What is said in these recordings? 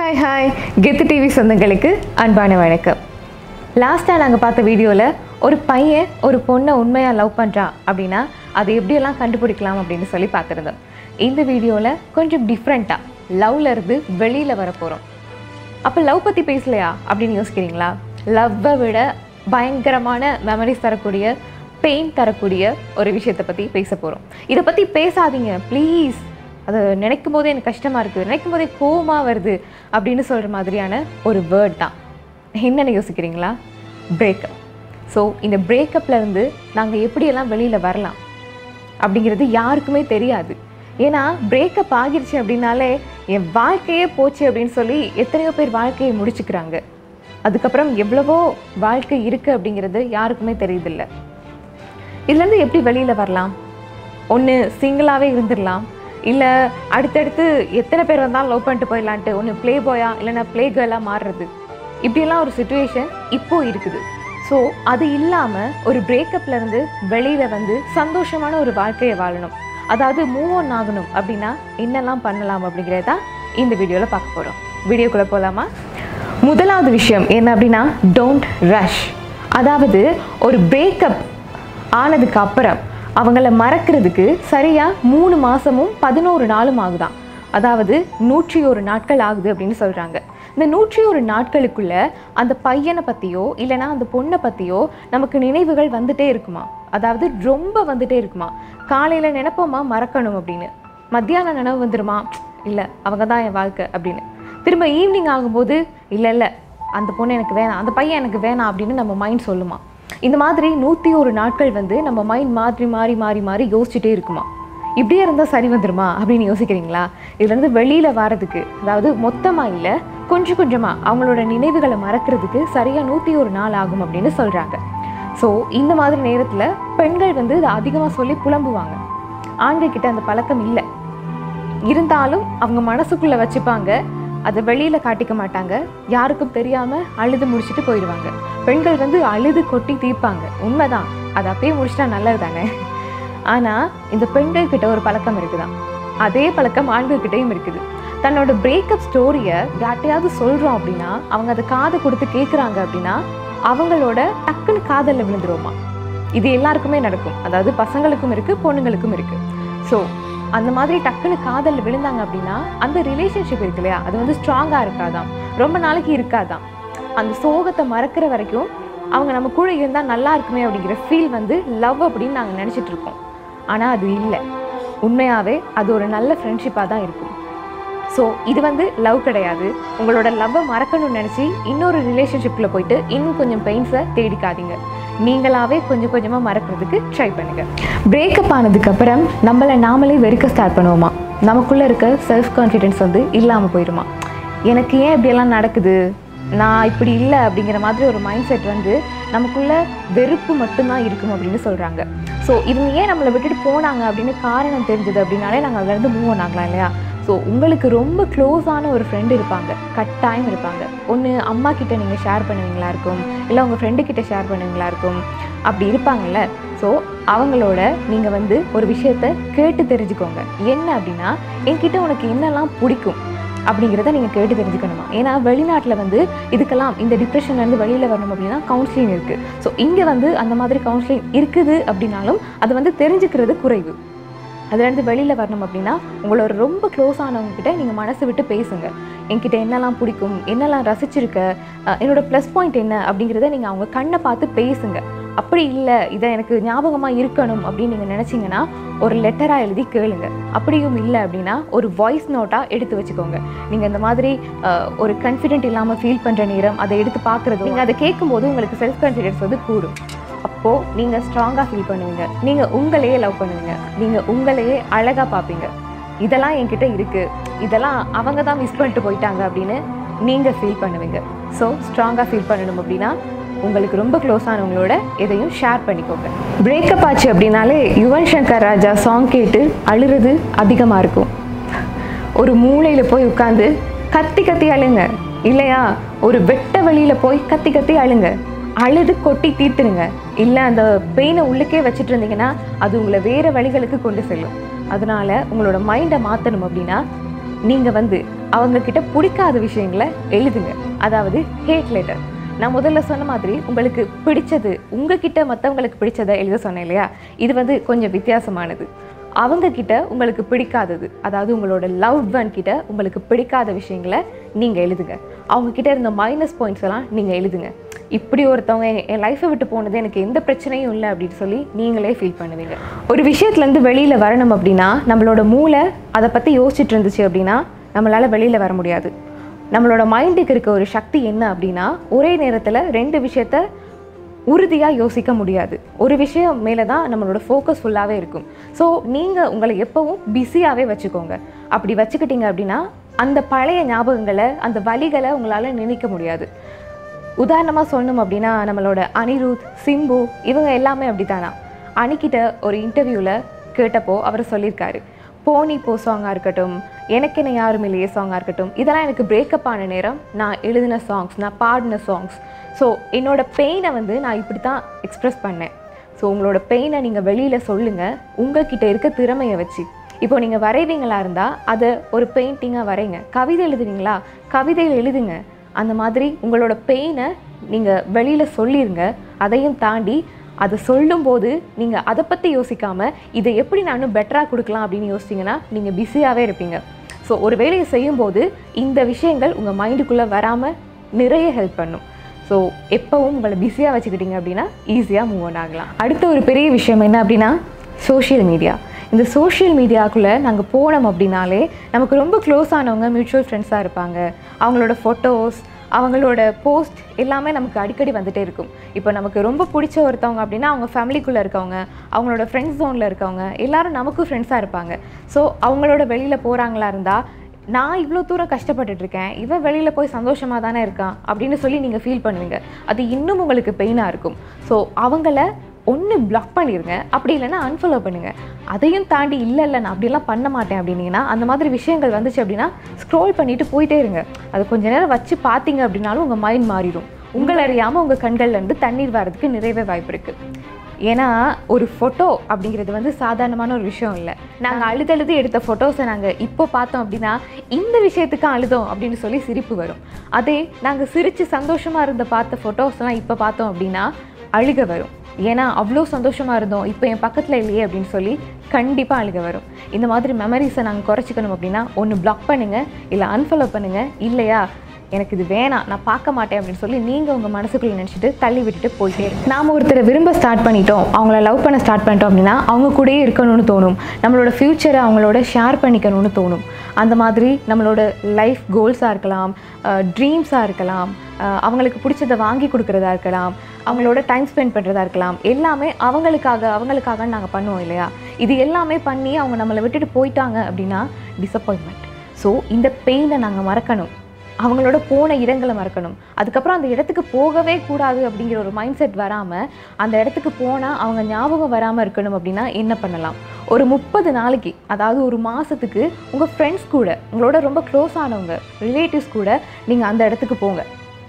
hi hi கெத்து TV சொந்தங்களுக்கு அன்பான வணக்கம் லாஸ்ட்டாக நாங்கள் பார்த்த வீடியோவில் ஒரு பையன் ஒரு பொண்ணை உண்மையாக லவ் பண்ணுறான் அப்படின்னா அதை எப்படியெல்லாம் கண்டுபிடிக்கலாம் அப்படின்னு சொல்லி பார்த்துருந்தோம் இந்த வீடியோவில் கொஞ்சம் டிஃப்ரெண்ட்டாக லவ்ல இருந்து வெளியில் வர போகிறோம் அப்போ லவ் பற்றி பேசலையா அப்படின்னு யோசிக்கிறீங்களா லவ்வை விட பயங்கரமான மெமரிஸ் தரக்கூடிய பெயின் தரக்கூடிய ஒரு விஷயத்தை பற்றி பேச போகிறோம் இதை பற்றி பேசாதீங்க ப்ளீஸ் அதை நினைக்கும் போதே எனக்கு கஷ்டமாக இருக்குது நினைக்கும் போதே கோவமாக வருது அப்படின்னு சொல்கிற மாதிரியான ஒரு வேர்ட் தான் என்னென்னு யோசிக்கிறீங்களா பிரேக்கப் ஸோ இந்த பிரேக்கப்ல இருந்து நாங்கள் எப்படியெல்லாம் வெளியில் வரலாம் அப்படிங்கிறது யாருக்குமே தெரியாது ஏன்னா பிரேக்கப் ஆகிருச்சு அப்படின்னாலே என் வாழ்க்கையே போச்சு அப்படின்னு சொல்லி எத்தனையோ பேர் வாழ்க்கையை முடிச்சுக்கிறாங்க அதுக்கப்புறம் எவ்வளவோ வாழ்க்கை இருக்குது அப்படிங்கிறது யாருக்குமே தெரியுதில்ல இதுலேருந்து எப்படி வெளியில் வரலாம் ஒன்று சிங்கிளாகவே இருந்துடலாம் இல்லை அடுத்தடுத்து எத்தனை பேர் வந்தாலும் லவ் பண்ணிட்டு போயிடலான்ட்டு ஒன்று ப்ளே பாயா இல்லைன்னா ப்ளே கேர்லாக மாறுறது இப்படியெல்லாம் ஒரு சுச்சுவேஷன் இப்போ இருக்குது ஸோ அது இல்லாமல் ஒரு பிரேக்கப்ல இருந்து வெளியில் வந்து சந்தோஷமான ஒரு வாழ்க்கையை வாழணும் அதாவது மூவ் ஆன் ஆகணும் அப்படின்னா என்னெல்லாம் பண்ணலாம் அப்படிங்கிறத தான் இந்த வீடியோவில் பார்க்க போகிறோம் வீடியோக்குள்ளே போகலாமா முதலாவது விஷயம் என்ன அப்படின்னா டோன்ட் ரஷ் அதாவது ஒரு பிரேக்கப் ஆனதுக்கு அப்புறம் அவங்கள மறக்கிறதுக்கு சரியாக மூணு மாதமும் பதினோரு நாளும் ஆகுதாம் அதாவது நூற்றி ஒரு நாட்கள் ஆகுது அப்படின்னு சொல்கிறாங்க இந்த நூற்றி ஒரு நாட்களுக்குள்ள அந்த பையனை பற்றியோ இல்லைன்னா அந்த பொண்ணை பற்றியோ நமக்கு நினைவுகள் வந்துட்டே இருக்குமா அதாவது ரொம்ப வந்துட்டே இருக்குமா காலையில் நினைப்போமா மறக்கணும் அப்படின்னு மத்தியானம் நினைவு வந்துருமா இல்லை அவங்க தான் என் வாழ்க்கை அப்படின்னு திரும்ப ஈவினிங் ஆகும்போது இல்லை இல்லை அந்த பொண்ணு எனக்கு வேணாம் அந்த பையன் எனக்கு வேணாம் அப்படின்னு நம்ம மைண்ட் சொல்லுமா இந்த மாதிரி நூற்றி ஒரு நாட்கள் வந்து நம்ம மைண்ட் மாற்றி மாறி மாறி மாறி யோசிச்சுட்டே இருக்குமா இப்படியே இருந்தால் சரி வந்துருமா அப்படின்னு யோசிக்கிறீங்களா இதுலேருந்து வெளியில் வர்றதுக்கு அதாவது மொத்தமாக இல்லை கொஞ்சம் கொஞ்சமாக அவங்களோட நினைவுகளை மறக்கிறதுக்கு சரியாக நூற்றி ஒரு நாள் ஆகும் அப்படின்னு சொல்கிறாங்க ஸோ இந்த மாதிரி நேரத்தில் பெண்கள் வந்து இதை அதிகமாக சொல்லி புலம்புவாங்க ஆண்கள் கிட்ட அந்த பழக்கம் இல்லை இருந்தாலும் அவங்க மனசுக்குள்ளே வச்சுப்பாங்க அதை வெளியில் காட்டிக்க மாட்டாங்க யாருக்கும் தெரியாமல் அழுது முடிச்சுட்டு போயிடுவாங்க பெண்கள் வந்து அழுது கொட்டி தீர்ப்பாங்க உண்மைதான் அதை அப்பயே முடிச்சிட்டா நல்லது தானே ஆனால் இந்த பெண்கள் கிட்ட ஒரு பழக்கம் இருக்குதான் அதே பழக்கம் ஆண்கள் கிட்டேயும் இருக்குது தன்னோட பிரேக்கப் ஸ்டோரியை யார்ட்டையாவது சொல்கிறோம் அப்படின்னா அவங்க அதை காது கொடுத்து கேட்குறாங்க அப்படின்னா அவங்களோட டக்குன்னு காதலில் விழுந்துருவோமா இது எல்லாருக்குமே நடக்கும் அதாவது பசங்களுக்கும் இருக்குது பொண்ணுங்களுக்கும் இருக்குது ஸோ அந்த மாதிரி டக்குன்னு காதலில் விழுந்தாங்க அப்படின்னா அந்த ரிலேஷன்ஷிப் இருக்கு இல்லையா அது வந்து ஸ்ட்ராங்காக இருக்காதாம் ரொம்ப நாளைக்கு இருக்காதாம் அந்த சோகத்தை மறக்கிற வரைக்கும் அவங்க நம்ம கூட இருந்தால் நல்லா இருக்குமே அப்படிங்கிற ஃபீல் வந்து லவ் அப்படின்னு நாங்கள் நினச்சிட்டு இருக்கோம் ஆனால் அது இல்லை உண்மையாகவே அது ஒரு நல்ல ஃப்ரெண்ட்ஷிப்பாக தான் இருக்கும் ஸோ இது வந்து லவ் கிடையாது உங்களோட லவ்வை மறக்கணும்னு நினச்சி இன்னொரு ரிலேஷன்ஷிப்பில் போயிட்டு இன்னும் கொஞ்சம் பெயின்ஸை தேடிக்காதீங்க நீங்களாவே கொஞ்சம் கொஞ்சமாக மறக்கிறதுக்கு ட்ரை பண்ணுங்க பிரேக்கப் ஆனதுக்கப்புறம் நம்மளை நாமளே வெறுக்க ஸ்டார்ட் பண்ணுவோமா நமக்குள்ளே இருக்க செல்ஃப் கான்ஃபிடென்ஸ் வந்து இல்லாமல் போயிடுமா எனக்கு ஏன் இப்படியெல்லாம் நடக்குது நான் இப்படி இல்லை அப்படிங்கிற மாதிரி ஒரு மைண்ட் செட் வந்து நமக்குள்ள வெறுப்பு மட்டும்தான் இருக்கும் அப்படின்னு சொல்கிறாங்க ஸோ இவங்க ஏன் நம்மளை விட்டுட்டு போனாங்க அப்படின்னு காரணம் தெரிஞ்சது அப்படின்னாலே நாங்கள் அதுலேருந்து மூவ் on ஆகலாம் இல்லையா ஸோ உங்களுக்கு ரொம்ப க்ளோஸான ஒரு ஃப்ரெண்டு இருப்பாங்க கட்டாயம் இருப்பாங்க ஒன்று அம்மா கிட்ட நீங்கள் ஷேர் பண்ணுவீங்களா இருக்கும் இல்லை உங்கள் ஃப்ரெண்டு கிட்ட ஷேர் பண்ணுவீங்களா இருக்கும் அப்படி இருப்பாங்கல்ல ஸோ அவங்களோட நீங்கள் வந்து ஒரு விஷயத்த கேட்டு தெரிஞ்சுக்கோங்க என்ன அப்படின்னா என்கிட்ட உனக்கு என்னெல்லாம் பிடிக்கும் அப்படிங்கிறத நீங்கள் கேட்டு தெரிஞ்சுக்கணுமா ஏன்னா வெளிநாட்டில் வந்து இதுக்கெல்லாம் இந்த டிப்ரெஷன்லேருந்து வெளியில் வரணும் அப்படின்னா கவுன்சிலிங் இருக்குது ஸோ இங்கே வந்து அந்த மாதிரி கவுன்சிலிங் இருக்குது அப்படின்னாலும் அது வந்து தெரிஞ்சுக்கிறது குறைவு அதுலேருந்து வெளியில் வரணும் அப்படின்னா உங்களோட ரொம்ப க்ளோஸ் ஆனவங்ககிட்ட நீங்கள் மனசு விட்டு பேசுங்க என்கிட்ட என்னெல்லாம் பிடிக்கும் என்னெல்லாம் ரசிச்சிருக்க அஹ் என்னோட ப்ளஸ் பாயிண்ட் என்ன அப்படிங்கிறத நீங்கள் அவங்க கண்ணை பார்த்து பேசுங்க அப்படி இல்லை இதை எனக்கு ஞாபகமாக இருக்கணும் அப்படின்னு நீங்கள் நினச்சிங்கன்னா ஒரு லெட்டராக எழுதி கேளுங்க அப்படியும் இல்லை அப்படின்னா ஒரு வாய்ஸ் நோட்டாக எடுத்து வச்சுக்கோங்க நீங்கள் இந்த மாதிரி அஹ், ஒரு கான்ஃபிடென்ட் இல்லாமல் ஃபீல் பண்ணுற நேரம் அதை எடுத்து பார்க்குறது நீங்கள் அதை கேட்கும்போது உங்களுக்கு செல்ஃப் கான்ஃபிடென்ஸ் வந்து கூடும் அப்போது நீங்கள் ஸ்ட்ராங்காக ஃபீல் பண்ணுவீங்க நீங்கள் உங்களையே லவ் பண்ணுவீங்க நீங்கள் உங்களையே அழகாக பார்ப்பீங்க இதெல்லாம் என்கிட்ட இருக்குது இதெல்லாம் அவங்க தான் மிஸ் பண்ணிட்டு போயிட்டாங்க அப்படின்னு நீங்கள் ஃபீல் பண்ணுவீங்க ஸோ ஸ்ட்ராங்காக ஃபீல் பண்ணணும் அப்படின்னா உங்களுக்கு ரொம்ப க்ளோஸ் ஆனவங்களோட எதையும் ஷேர் பண்ணிக்கோங்க பிரேக்கப் ஆச்சு அப்படின்னாலே யுவன் சங்கர் ராஜா சாங் கேட்டு அழுறது அதிகமாக இருக்கும் ஒரு மூலையில் போய் உட்காந்து கத்தி கத்தி அழுங்க இல்லையா ஒரு வெட்ட வழியில் போய் கத்தி கத்தி அழுங்க அழுது கொட்டி தீர்த்துருங்க இல்லை அந்த பெயினை உள்ளுக்கே வச்சுட்டு இருந்தீங்கன்னா அது உங்களை வேறு வழிகளுக்கு கொண்டு செல்லும் அதனால உங்களோட மைண்டை மாற்றணும் அப்படின்னா நீங்கள் வந்து அவங்க கிட்ட பிடிக்காத விஷயங்களை எழுதுங்க அதாவது ஹேட் லெட்டர் நான் முதல்ல சொன்ன மாதிரி உங்களுக்கு பிடிச்சது உங்ககிட்ட மற்றவங்களுக்கு பிடிச்சதை எழுத சொன்னேன் இல்லையா இது வந்து கொஞ்சம் வித்தியாசமானது அவங்க கிட்ட உங்களுக்கு பிடிக்காதது அதாவது உங்களோட லவ் ஒன் கிட்ட உங்களுக்கு பிடிக்காத விஷயங்களை நீங்கள் எழுதுங்க அவங்க கிட்ட இருந்த மைனஸ் பாயிண்ட்ஸ் எல்லாம் நீங்கள் எழுதுங்க இப்படி ஒருத்தவங்க என் என் லைஃப்பை விட்டு போனது எனக்கு எந்த பிரச்சனையும் இல்லை அப்படின்னு சொல்லி நீங்களே ஃபீல் பண்ணுவீங்க ஒரு விஷயத்துலேருந்து வெளியில் வரணும் அப்படின்னா நம்மளோட மூளை அதை பற்றி யோசிச்சுட்டு இருந்துச்சு அப்படின்னா நம்மளால் வெளியில் வர முடியாது நம்மளோட மைண்டுக்கு இருக்க ஒரு சக்தி என்ன அப்படின்னா ஒரே நேரத்தில் ரெண்டு விஷயத்த உறுதியாக யோசிக்க முடியாது ஒரு விஷயம் மேலே தான் நம்மளோட ஃபோக்கஸ் ஃபுல்லாகவே இருக்கும் ஸோ நீங்கள் உங்களை எப்போவும் பிஸியாகவே வச்சுக்கோங்க அப்படி வச்சுக்கிட்டீங்க அப்படின்னா அந்த பழைய ஞாபகங்களை அந்த வலிகளை உங்களால் நினைக்க முடியாது உதாரணமாக சொல்லணும் அப்படின்னா நம்மளோட அனிருத் சிம்பு இவங்க எல்லாமே அப்படித்தானா அணிக்கிட்ட ஒரு இன்டர்வியூவில் கேட்டப்போ அவர் சொல்லியிருக்காரு போனி போ சாங்காக இருக்கட்டும் எனக்கு என்ன யாரும் இல்லையே சாங்காக இருக்கட்டும் இதெல்லாம் எனக்கு பிரேக்கப் ஆன நேரம் நான் எழுதின சாங்ஸ் நான் பாடின சாங்ஸ் ஸோ என்னோட பெயினை வந்து நான் இப்படி தான் எக்ஸ்ப்ரெஸ் பண்ணேன் ஸோ உங்களோட பெயினை நீங்கள் வெளியில் சொல்லுங்கள் உங்ககிட்ட இருக்க திறமையை வச்சு இப்போ நீங்கள் வரைவீங்களா இருந்தால் அதை ஒரு பெயிண்டிங்காக வரைங்க கவிதை எழுதுவீங்களா கவிதையில் எழுதுங்க அந்த மாதிரி உங்களோட பெயினை நீங்கள் வெளியில் சொல்லிடுங்க அதையும் தாண்டி அதை சொல்லும்போது நீங்கள் அதை பற்றி யோசிக்காமல் இதை எப்படி நான் இன்னும் பெட்டராக கொடுக்கலாம் அப்படின்னு யோசிச்சிங்கன்னா நீங்கள் பிஸியாகவே இருப்பீங்க ஸோ ஒரு வேலையை செய்யும்போது இந்த விஷயங்கள் உங்கள் மைண்டுக்குள்ளே வராமல் நிறைய ஹெல்ப் பண்ணும் ஸோ எப்போவும் உங்களை பிஸியாக வச்சுக்கிட்டீங்க அப்படின்னா ஈஸியாக மூவ் ஆன் ஆகலாம் அடுத்த ஒரு பெரிய விஷயம் என்ன அப்படின்னா சோஷியல் மீடியா இந்த சோஷியல் மீடியாக்குள்ளே நாங்கள் போனோம் அப்படின்னாலே நமக்கு ரொம்ப க்ளோஸ் ஆனவங்க மியூச்சுவல் ஃப்ரெண்ட்ஸாக இருப்பாங்க அவங்களோட ஃபோட்டோஸ் அவங்களோட போஸ்ட் எல்லாமே நமக்கு அடிக்கடி வந்துட்டே இருக்கும் இப்போ நமக்கு ரொம்ப பிடிச்ச ஒருத்தவங்க அப்படின்னா அவங்க ஃபேமிலிக்குள்ளே இருக்கவங்க அவங்களோட ஃப்ரெண்ட்ஸ் ஜோனில் இருக்கவங்க எல்லாரும் நமக்கும் ஃப்ரெண்ட்ஸாக இருப்பாங்க ஸோ அவங்களோட வெளியில் போகிறாங்களா இருந்தால் நான் இவ்வளோ தூரம் கஷ்டப்பட்டுட்டு இருக்கேன் இவன் வெளியில் போய் சந்தோஷமாக தானே இருக்கான் அப்படின்னு சொல்லி நீங்கள் ஃபீல் பண்ணுவீங்க அது இன்னும் உங்களுக்கு பெயினாக இருக்கும் ஸோ அவங்கள ஒன்று பிளாக் பண்ணிடுங்க அப்படி இல்லைன்னா அன்ஃபாலோ பண்ணுங்கள் அதையும் தாண்டி இல்லை இல்லை நான் அப்படியெல்லாம் பண்ண மாட்டேன் அப்படின்னீங்கன்னா அந்த மாதிரி விஷயங்கள் வந்துச்சு அப்படின்னா ஸ்க்ரோல் பண்ணிட்டு போயிட்டே இருங்க அது கொஞ்ச நேரம் வச்சு பார்த்தீங்க அப்படின்னாலும் உங்கள் மைண்ட் மாறிடும் உங்களை அறியாமல் உங்கள் கண்கள்லேருந்து தண்ணீர் வர்றதுக்கு நிறையவே வாய்ப்பு இருக்குது ஏன்னா ஒரு ஃபோட்டோ அப்படிங்கிறது வந்து சாதாரணமான ஒரு விஷயம் இல்லை நாங்கள் அழுதழுது எடுத்த ஃபோட்டோஸை நாங்கள் இப்போ பார்த்தோம் அப்படின்னா இந்த விஷயத்துக்கு அழுதோம் அப்படின்னு சொல்லி சிரிப்பு வரும் அதே நாங்கள் சிரித்து சந்தோஷமாக இருந்த பார்த்த ஃபோட்டோஸ்லாம் இப்போ பார்த்தோம் அப்படின்னா அழுக வரும் ஏன்னா அவ்வளோ சந்தோஷமாக இருந்தோம் இப்போ என் பக்கத்தில் இல்லையே அப்படின்னு சொல்லி கண்டிப்பாக அழுக வரும் இந்த மாதிரி மெமரிஸை நாங்கள் குறைச்சிக்கணும் அப்படின்னா ஒன்று பிளாக் பண்ணுங்கள் இல்லை அன்ஃபாலோ பண்ணுங்கள் இல்லையா எனக்கு இது வேணாம் நான் பார்க்க மாட்டேன் அப்படின்னு சொல்லி நீங்கள் உங்கள் மனசுக்குள்ளே நினச்சிட்டு தள்ளி விட்டுட்டு போயிட்டே இருக்கு நாம் ஒருத்தரை விரும்ப ஸ்டார்ட் பண்ணிட்டோம் அவங்கள லவ் பண்ண ஸ்டார்ட் பண்ணிட்டோம் அப்படின்னா அவங்க கூடயே இருக்கணும்னு தோணும் நம்மளோட ஃப்யூச்சரை அவங்களோட ஷேர் பண்ணிக்கணும்னு தோணும் அந்த மாதிரி நம்மளோட லைஃப் கோல்ஸாக இருக்கலாம் ட்ரீம்ஸாக இருக்கலாம் அஹ் அவங்களுக்கு பிடிச்சதை வாங்கி கொடுக்குறதா இருக்கலாம் அவங்களோட டைம் ஸ்பெண்ட் பண்ணுறதா இருக்கலாம் எல்லாமே அவங்களுக்காக அவங்களுக்காக நாங்கள் பண்ணுவோம் இல்லையா இது எல்லாமே பண்ணி அவங்க நம்மளை விட்டுட்டு போயிட்டாங்க அப்படின்னா டிசப்பாயின்மெண்ட் ஸோ இந்த பெயினை நாங்கள் மறக்கணும் அவங்களோட போன இடங்களை மறக்கணும் அதுக்கப்புறம் அந்த இடத்துக்கு போகவே கூடாது அப்படிங்கிற ஒரு மைண்ட் செட் வராமல் அந்த இடத்துக்கு போனால் அவங்க ஞாபகம் வராமல் இருக்கணும் அப்படின்னா என்ன பண்ணலாம் ஒரு முப்பது நாளைக்கு அதாவது ஒரு மாதத்துக்கு உங்கள் ஃப்ரெண்ட்ஸ் கூட உங்களோட ரொம்ப க்ளோஸ் ஆனவங்க ரிலேட்டிவ்ஸ் கூட நீங்கள் அந்த இடத்துக்கு போங்க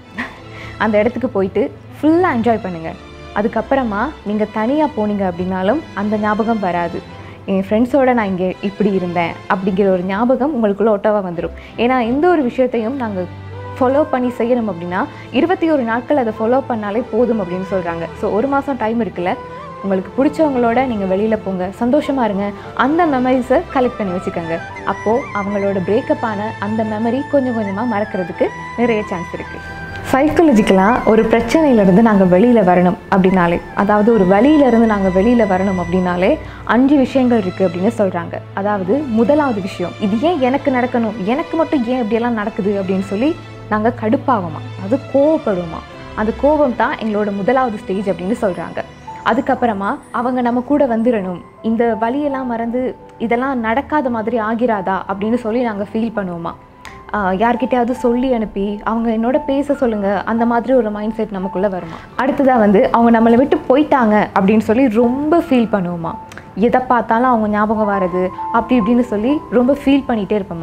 அந்த இடத்துக்கு போயிட்டு ஃபுல்லாக என்ஜாய் பண்ணுங்கள் அதுக்கப்புறமா நீங்கள் தனியாக போனீங்க அப்படின்னாலும் அந்த ஞாபகம் வராது என் ஃப்ரெண்ட்ஸோட நான் இங்கே இப்படி இருந்தேன் அப்படிங்கிற ஒரு ஞாபகம் உங்களுக்குள்ள ஒட்டவாக வந்துடும் ஏன்னா எந்த ஒரு விஷயத்தையும் நாங்கள் ஃபாலோ பண்ணி செய்யணும் அப்படின்னா இருபத்தி ஒரு நாட்கள் அதை ஃபாலோ பண்ணாலே போதும் அப்படின்னு சொல்கிறாங்க ஸோ ஒரு மாதம் டைம் இருக்குல்ல உங்களுக்கு பிடிச்சவங்களோட நீங்கள் வெளியில் போங்க சந்தோஷமாக இருங்க அந்த மெமரிஸை கலெக்ட் பண்ணி வச்சுக்கோங்க அப்போது அவங்களோட பிரேக்கப் ஆன அந்த மெமரி கொஞ்சம் கொஞ்சமாக மறக்கிறதுக்கு நிறைய சான்ஸ் இருக்குது சைக்கலஜிக்கலாக ஒரு பிரச்சனையிலேருந்து நாங்கள் வெளியில் வரணும் அப்படின்னாலே அதாவது ஒரு வழியிலேருந்து நாங்கள் வெளியில் வரணும் அப்படின்னாலே அஞ்சு விஷயங்கள் இருக்குது அப்படின்னு சொல்கிறாங்க அதாவது முதலாவது விஷயம் இது ஏன் எனக்கு நடக்கணும் எனக்கு மட்டும் ஏன் இப்படியெல்லாம் நடக்குது அப்படின்னு சொல்லி நாங்கள் கடுப்பாகுமா அது கோவப்படுவோமா அந்த கோபம் தான் எங்களோட முதலாவது ஸ்டேஜ் அப்படின்னு சொல்கிறாங்க அதுக்கப்புறமா அவங்க நம்ம கூட வந்துடணும் இந்த வழியெல்லாம் மறந்து இதெல்லாம் நடக்காத மாதிரி ஆகிராதா அப்படின்னு சொல்லி நாங்கள் ஃபீல் பண்ணுவோமா ஆஹ் யார்கிட்டயாவது சொல்லி அனுப்பி அவங்க என்னோட பேச சொல்லுங்க அந்த மாதிரி ஒரு மைண்ட் செட் நமக்குள்ள வருமா அடுத்ததாக வந்து அவங்க நம்மளை விட்டு போயிட்டாங்க அப்படின்னு சொல்லி ரொம்ப ஃபீல் பண்ணுவோமா எதை பார்த்தாலும் அவங்க ஞாபகம் வர்றது அப்படி இப்படின்னு சொல்லி ரொம்ப ஃபீல் பண்ணிகிட்டே இருப்போமா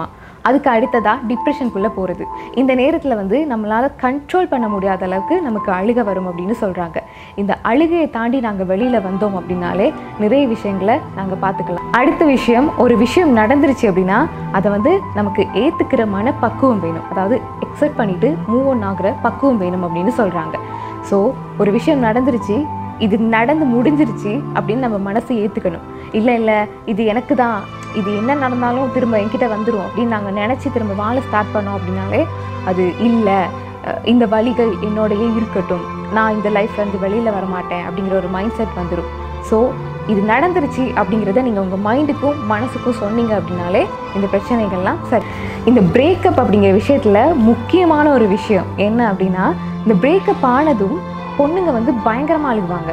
அதுக்கு அடுத்ததாக டிப்ரெஷனுக்குள்ளே போகிறது இந்த நேரத்தில் வந்து நம்மளால் கண்ட்ரோல் பண்ண முடியாத அளவுக்கு நமக்கு அழுகை வரும் அப்படின்னு சொல்கிறாங்க இந்த அழுகையை தாண்டி நாங்கள் வெளியில் வந்தோம் அப்படின்னாலே நிறைய விஷயங்களை நாங்கள் பார்த்துக்கலாம் அடுத்த விஷயம் ஒரு விஷயம் நடந்துருச்சு அப்படின்னா அதை வந்து நமக்கு ஏற்றுக்கிற மன பக்குவம் வேணும் அதாவது எக்ஸப்ட் பண்ணிவிட்டு மூவ் ஒன் ஆகிற பக்குவம் வேணும் அப்படின்னு சொல்கிறாங்க ஸோ ஒரு விஷயம் நடந்துருச்சு இது நடந்து முடிஞ்சிருச்சு அப்படின்னு நம்ம மனசை ஏற்றுக்கணும் இல்லை இல்லை இது எனக்கு தான் இது என்ன நடந்தாலும் திரும்ப என்கிட்ட வந்துடும் அப்படின்னு நாங்கள் நினச்சி திரும்ப வாழ ஸ்டார்ட் பண்ணோம் அப்படின்னாலே அது இல்லை அஹ் இந்த வழிகள் என்னோடயே இருக்கட்டும் நான் இந்த லைஃப்லேருந்து வெளியில் வரமாட்டேன் அப்படிங்கிற ஒரு மைண்ட் செட் வந்துடும் ஸோ இது நடந்துருச்சு அப்படிங்கிறத நீங்கள் உங்கள் மைண்டுக்கும் மனசுக்கும் சொன்னீங்க அப்படின்னாலே இந்த பிரச்சனைகள்லாம் சரி இந்த பிரேக்கப் அப்படிங்கிற விஷயத்தில் முக்கியமான ஒரு விஷயம் என்ன அப்படின்னா இந்த பிரேக்கப் ஆனதும் பொண்ணுங்க வந்து பயங்கரமாக அழுகுவாங்க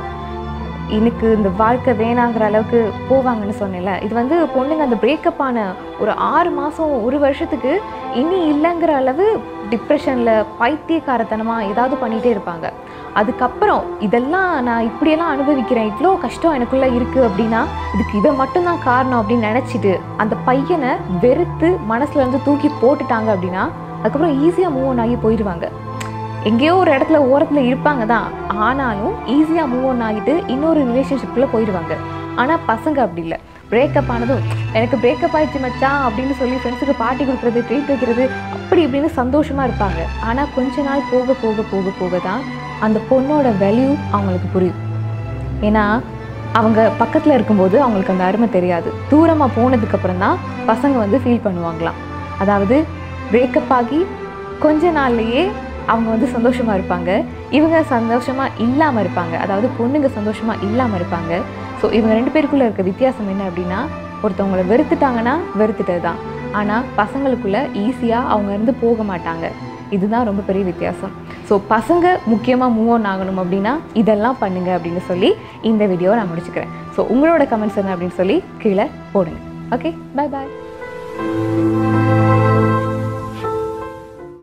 எனக்கு இந்த வாழ்க்கை வேணாங்கிற அளவுக்கு போவாங்கன்னு சொன்னேன்ல இது வந்து பொண்ணுங்க அந்த பிரேக்கப் ஆன ஒரு ஆறு மாதம் ஒரு வருஷத்துக்கு இனி இல்லைங்கிற அளவு டிப்ரெஷனில் பைத்தியக்காரத்தனமாக ஏதாவது பண்ணிகிட்டே இருப்பாங்க அதுக்கப்புறம் இதெல்லாம் நான் இப்படியெல்லாம் அனுபவிக்கிறேன் இவ்வளோ கஷ்டம் எனக்குள்ளே இருக்குது அப்படின்னா இதுக்கு இதை மட்டும்தான் காரணம் அப்படின்னு நினச்சிட்டு அந்த பையனை வெறுத்து மனசுல இருந்து தூக்கி போட்டுட்டாங்க அப்படின்னா அதுக்கப்புறம் ஈஸியாக மூவ் ஆன் ஆகி போயிடுவாங்க எங்கேயோ ஒரு இடத்துல ஓரத்தில் இருப்பாங்க தான் ஆனாலும் ஈஸியாக மூவ் ஆன் ஆகிட்டு இன்னொரு ரிலேஷன்ஷிப்பில் போயிடுவாங்க ஆனால் பசங்க அப்படி இல்லை பிரேக்கப் ஆனதும் எனக்கு பிரேக்கப் ஆயிடுச்சு மச்சான் அப்படின்னு சொல்லி ஃப்ரெண்ட்ஸுக்கு பார்ட்டி கொடுக்குறது ட்ரீட் வைக்கிறது அப்படி இப்படின்னு சந்தோஷமாக இருப்பாங்க ஆனால் கொஞ்ச நாள் போக போக போக போக தான் அந்த பொண்ணோட வேல்யூ அவங்களுக்கு புரியும் ஏன்னா அவங்க பக்கத்தில் இருக்கும்போது அவங்களுக்கு அந்த அருமை தெரியாது தூரமாக போனதுக்கப்புறம் தான் பசங்க வந்து ஃபீல் பண்ணுவாங்களாம் அதாவது பிரேக்கப் ஆகி கொஞ்ச நாள்லையே அவங்க வந்து சந்தோஷமாக இருப்பாங்க இவங்க சந்தோஷமாக இல்லாமல் இருப்பாங்க அதாவது பொண்ணுங்க சந்தோஷமாக இல்லாமல் இருப்பாங்க ஸோ இவங்க ரெண்டு பேருக்குள்ளே இருக்க வித்தியாசம் என்ன அப்படின்னா ஒருத்தவங்களை வெறுத்துட்டாங்கன்னா வெறுத்துட்டது தான் ஆனால் பசங்களுக்குள்ளே ஈஸியாக அவங்க இருந்து போக மாட்டாங்க இதுதான் ரொம்ப பெரிய வித்தியாசம் ஸோ பசங்க முக்கியமாக மூவ் ஆன் ஆகணும் அப்படின்னா இதெல்லாம் பண்ணுங்க அப்படின்னு சொல்லி இந்த வீடியோவை நான் முடிச்சுக்கிறேன் ஸோ உங்களோட கமெண்ட்ஸ் என்ன அப்படின்னு சொல்லி கீழே போடுங்க ஓகே பை பாய்